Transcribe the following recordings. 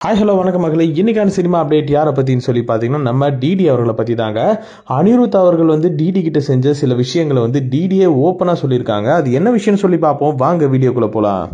hi hello வணக்கம் மகளே இன்னைக்கான சினிமா அப்டேட் யாரை பற்றின்னு சொல்லி பார்த்தீங்கன்னா நம்ம டிடி அவர்களை பற்றி தாங்க அனிருத் அவர்கள் வந்து டிடி கிட்ட செஞ்ச சில விஷயங்களை வந்து டிடியே ஓப்பனாக சொல்லியிருக்காங்க அது என்ன விஷயம்னு சொல்லி பார்ப்போம் வாங்க வீடியோக்குள்ளே போகலாம்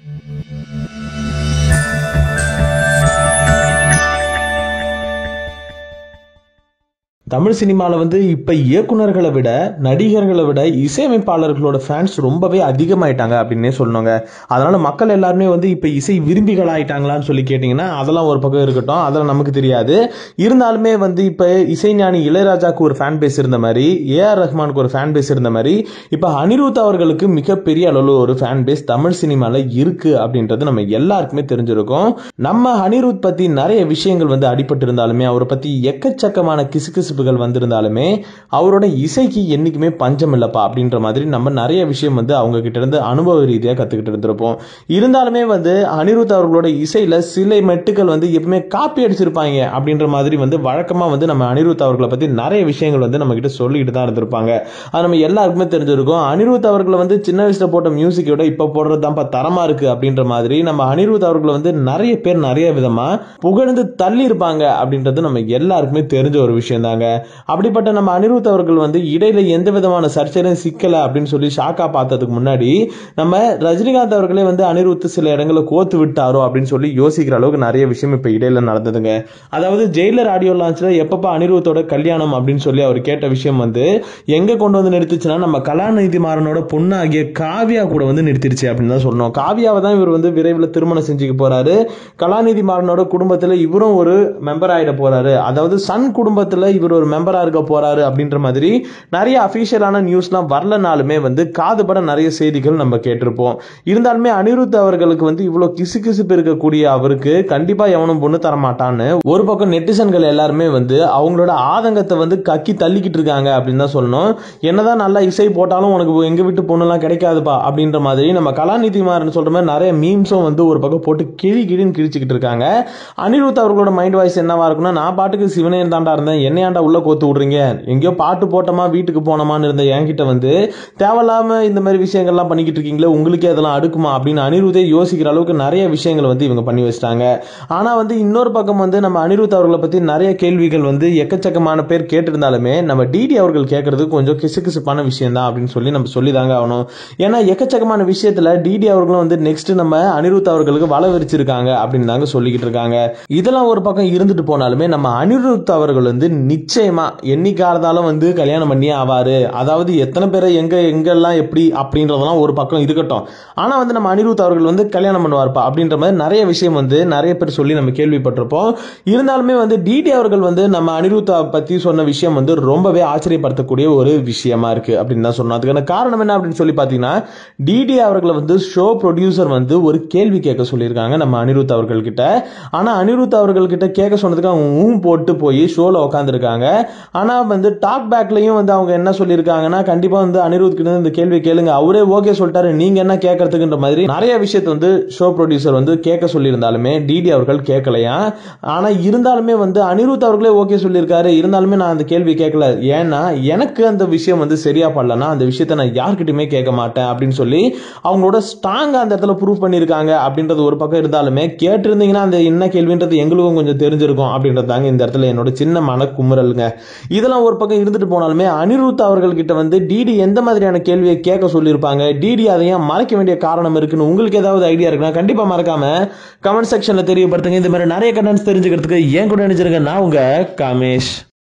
தமிழ் சினிமாவில் வந்து இப்போ இயக்குனர்களை விட நடிகர்களை விட இசையமைப்பாளர்களோட ஃபேன்ஸ் ரொம்பவே அதிகமாயிட்டாங்க அப்படின்னே சொல்லணுங்க அதனால மக்கள் எல்லாருமே வந்து இப்போ இசை விரும்பிகள் ஆயிட்டாங்களான்னு சொல்லி கேட்டிங்கன்னா அதெல்லாம் ஒரு பக்கம் இருக்கட்டும் அதெல்லாம் நமக்கு தெரியாது இருந்தாலுமே வந்து இப்போ இசைஞானி இளையராஜாவுக்கு ஒரு ஃபேன் பேஸ் இருந்த மாதிரி ஏஆர் ரஹ்மானுக்கு ஒரு ஃபேன் பேஸ் இருந்த மாதிரி இப்போ அனிருத் அவர்களுக்கு மிகப்பெரிய அளவில் ஒரு ஃபேன் பேஸ் தமிழ் சினிமாவில் இருக்கு அப்படின்றது நம்ம எல்லாருக்குமே தெரிஞ்சிருக்கும் நம்ம அனிருத் பற்றி நிறைய விஷயங்கள் வந்து அடிபட்டு இருந்தாலுமே அவரை பற்றி எக்கச்சக்கமான கிசுகிசுப்புகள் வந்திருந்தாலுமே அவரோட இசைக்கு என்றைக்குமே பஞ்சம் இல்லைப்பா அப்படின்ற மாதிரி நம்ம நிறைய விஷயம் வந்து அவங்க கிட்ட இருந்து அனுபவ ரீதியாக கற்றுக்கிட்டு இருந்திருப்போம் இருந்தாலுமே வந்து அனிருத் அவர்களோட இசையில் சில மெட்டுக்கள் வந்து எப்பவுமே காப்பி அடிச்சிருப்பாங்க அப்படின்ற மாதிரி வந்து வழக்கமாக வந்து நம்ம அனிருத் அவர்களை பற்றி நிறைய விஷயங்கள் வந்து நம்ம கிட்ட சொல்லிக்கிட்டு தான் இருந்திருப்பாங்க அது நம்ம எல்லாருக்குமே தெரிஞ்சிருக்கும் அனிருத் அவர்களை வந்து சின்ன வயசுல போட்ட மியூசிக்கோட இப்போ போடுறது தான்ப்பா தரமா இருக்கு அப்படின்ற மாதிரி நம்ம அனிருத் அவர்களை வந்து நிறைய பேர் நிறைய விதமா புகழ்ந்து தள்ளி இருப்பாங்க அப்படின்றது நம்ம எல்லாருக்குமே தெரிஞ்ச ஒரு விஷயம் தாங்க அப்படிப்பட்ட நம்ம அனிருத் அவர்கள் வந்து இடையில எந்த விதமான சர்ச்சையிலும் சிக்கல அப்படின்னு சொல்லி ஷாக்கா பார்த்ததுக்கு முன்னாடி நம்ம ரஜினிகாந்த் அவர்களே வந்து அனிருத் சில இடங்களை கோத்து விட்டாரோ அப்படின்னு சொல்லி யோசிக்கிற அளவுக்கு நிறைய விஷயம் இப்ப இடையில நடந்ததுங்க அதாவது ஜெயிலர் ஆடியோ லான்ச்ல எப்பப்ப அனிருத்தோட கல்யாணம் அப்படின்னு சொல்லி அவர் கேட்ட விஷயம் வந்து எங்க கொண்டு வந்து நிறுத்துச்சுன்னா நம்ம கலாநிதி மாறனோட பொண்ணாகிய காவியா கூட வந்து நிறுத்திடுச்சு அப்படின்னு தான் சொன்னோம் காவியாவை தான் இவர் வந்து விரைவில் திருமணம் செஞ்சுக்க போறாரு கலாநிதி மாறனோட குடும்பத்துல இவரும் ஒரு மெம்பர் ஆயிட போறாரு அதாவது சன் குடும்பத்துல இவர் ஒரு மெம்பரா இருக்க போறாரு அப்படின்ற மாதிரி நிறைய அபிஷியலான நியூஸ்லாம் வரலனாலுமே வந்து காதுபட நிறைய செய்திகள் நம்ம கேட்டிருப்போம் இருந்தாலுமே அனிருத் அவர்களுக்கு வந்து இவ்வளவு கிசு கிசுப்பு இருக்கக்கூடிய அவருக்கு கண்டிப்பா எவனும் பொண்ணு தர மாட்டான்னு ஒரு பக்கம் நெட்டிசன்கள் எல்லாருமே வந்து அவங்களோட ஆதங்கத்தை வந்து கக்கி தள்ளிக்கிட்டு இருக்காங்க அப்படின்னு தான் சொல்லணும் என்னதான் நல்லா இசை போட்டாலும் உனக்கு எங்க வீட்டு பொண்ணுலாம் கிடைக்காதுப்பா அப்படின்ற மாதிரி நம்ம கலாநிதி மாறன் சொல்ற மாதிரி நிறைய மீம்ஸும் வந்து ஒரு பக்கம் போட்டு கிழி கிழின்னு கிழிச்சுக்கிட்டு இருக்காங்க அனிருத் அவர்களோட மைண்ட் வாய்ஸ் என்னவா இருக்கும்னா நான் பாட்டுக்கு சிவனையன் தாண்டா இருந்தேன் என்னையாண்டா உள்ள கோத்து விடுறீங்க எங்கேயோ பாட்டு போட்டோமா வீட்டுக்கு போனோமான்னு இருந்த என்கிட்ட வந்து தேவையில்லாம இந்த மாதிரி விஷயங்கள்லாம் பண்ணிக்கிட்டு இருக்கீங்களே உங்களுக்கே அதெல்லாம் அடுக்குமா அப்படின்னு அனிருத்தே யோசிக்கிற அளவுக்கு நிறைய விஷயங்கள் வந்து இவங்க பண்ணி வச்சிட்டாங்க ஆனா வந்து இன்னொரு பக்கம் வந்து நம்ம அனிருத் அவர்களை பத்தி நிறைய கேள்விகள் வந்து எக்கச்சக்கமான பேர் கேட்டிருந்தாலுமே நம்ம டிடி அவர்கள் கேட்கறது கொஞ்சம் கிசுகிசுப்பான விஷயம் தான் அப்படின்னு சொல்லி நம்ம சொல்லி தாங்க ஆகணும் ஏன்னா எக்கச்சக்கமான விஷயத்துல டிடி அவர்களும் வந்து நெக்ஸ்ட் நம்ம அனிருத் அவர்களுக்கு வள விரிச்சிருக்காங்க அப்படின்னு தாங்க சொல்லிக்கிட்டு இருக்காங்க இதெல்லாம் ஒரு பக்கம் இருந்துட்டு போனாலுமே நம்ம அனிருத் அவர்கள் வந்து நிச்சயமா என்னைக்கா இருந்தாலும் வந்து கல்யாணம் பண்ணியே ஆவாரு அதாவது எத்தனை பேரை எங்க எங்கெல்லாம் எப்படி அப்படின்றதெல்லாம் ஒரு பக்கம் இருக்கட்டும் ஆனா வந்து நம்ம அனிருத் அவர்கள் வந்து கல்யாணம் பண்ணுவார்ப்பா அப்படின்ற மாதிரி நிறைய விஷயம் வந்து நிறைய பேர் சொல்லி நம்ம கேள்விப்பட்டிருப்போம் இருந்தாலுமே வந்து டிடி அவர்கள் வந்து நம்ம அனிருத்தா பத்தி சொன்ன விஷயம் வந்து ரொம்பவே ஆச்சரியப்படுத்தக்கூடிய ஒரு விஷயமா இருக்கு அப்படின்னு தான் சொன்னோம் அதுக்கான காரணம் என்ன அப்படின்னு சொல்லி பார்த்தீங்கன்னா டிடி அவர்களை வந்து ஷோ ப்ரொடியூசர் வந்து ஒரு கேள்வி கேட்க சொல்லியிருக்காங்க நம்ம அனிருத் அவர்கள் கிட்ட ஆனா அனிருத் அவர்கள் கிட்ட கேட்க சொன்னதுக்கு அவங்க ஊம் போட்டு போய் ஷோல உட்காந்துருக்காங்க ஆனா வந்து டாக் பேக்லயும் வந்து அவங்க என்ன சொல்லியிருக்காங்கன்னா கண்டிப்பா வந்து அனிருத் கிட்ட இந்த கேள்வி கேளுங்க அவரே ஓகே சொல்லிட்டாரு நீங்க என்ன கேட்கறதுக்குன்ற மாதிரி நிறைய விஷயத்த வந்து ஷோ ப்ரொடியூசர் வந்து கேட்க சொல்லியிருந்தாலுமே டிடி அவர்கள் கேட்கலையா ஆனா இருந்தாலுமே வந்து அனிருத் அவர்களே ஓகே சொல்லியிருக்காரு இருந்தாலுமே நான் அந்த கேள்வி கேட்கல ஏன்னா எனக்கு அந்த விஷயம் வந்து சரியா படலன்னா அந்த விஷயத்த நான் யார்கிட்டயுமே கேட்க மாட்டேன் அப்படின்னு சொல்லி அவங்களோட ஸ்ட்ராங்கா அந்த இடத்துல ப்ரூவ் பண்ணியிருக்காங்க அப்படின்றது ஒரு பக்கம் இருந்தாலுமே கேட்டிருந்தீங்கன்னா அந்த என்ன கேள்வின்றது எங்களுக்கும் கொஞ்சம் தெரிஞ்சிருக்கும் அப்படின்றது தாங்க இந்த இடத்துல என்னோட சின்ன மன குமுறலுங்க இதெல்லாம் ஒரு பக்கம் இருந்துட்டு போனாலுமே அனிருத் அவர்கள் கிட்ட வந்து டிடி எந்த மாதிரியான கேள்வியை கேட்க சொல்லியிருப்பாங்க டிடி அதையும் மறைக்க வேண்டிய காரணம் இருக்குன்னு உங்களுக்கு ஏதாவது ஐடியா இருக்குன்னா கண்டிப்பா மறக்காம கமெண்ட் செக்ஷன்ல தெரியப்படுத்துங்க இந்த மாதிரி நிறைய கண்டென்ட்ஸ் தெரிஞ்சுக்கிறதுக்கு ஏன் கூட நினைச்சிருங்க நான் உங்க காமேஷ்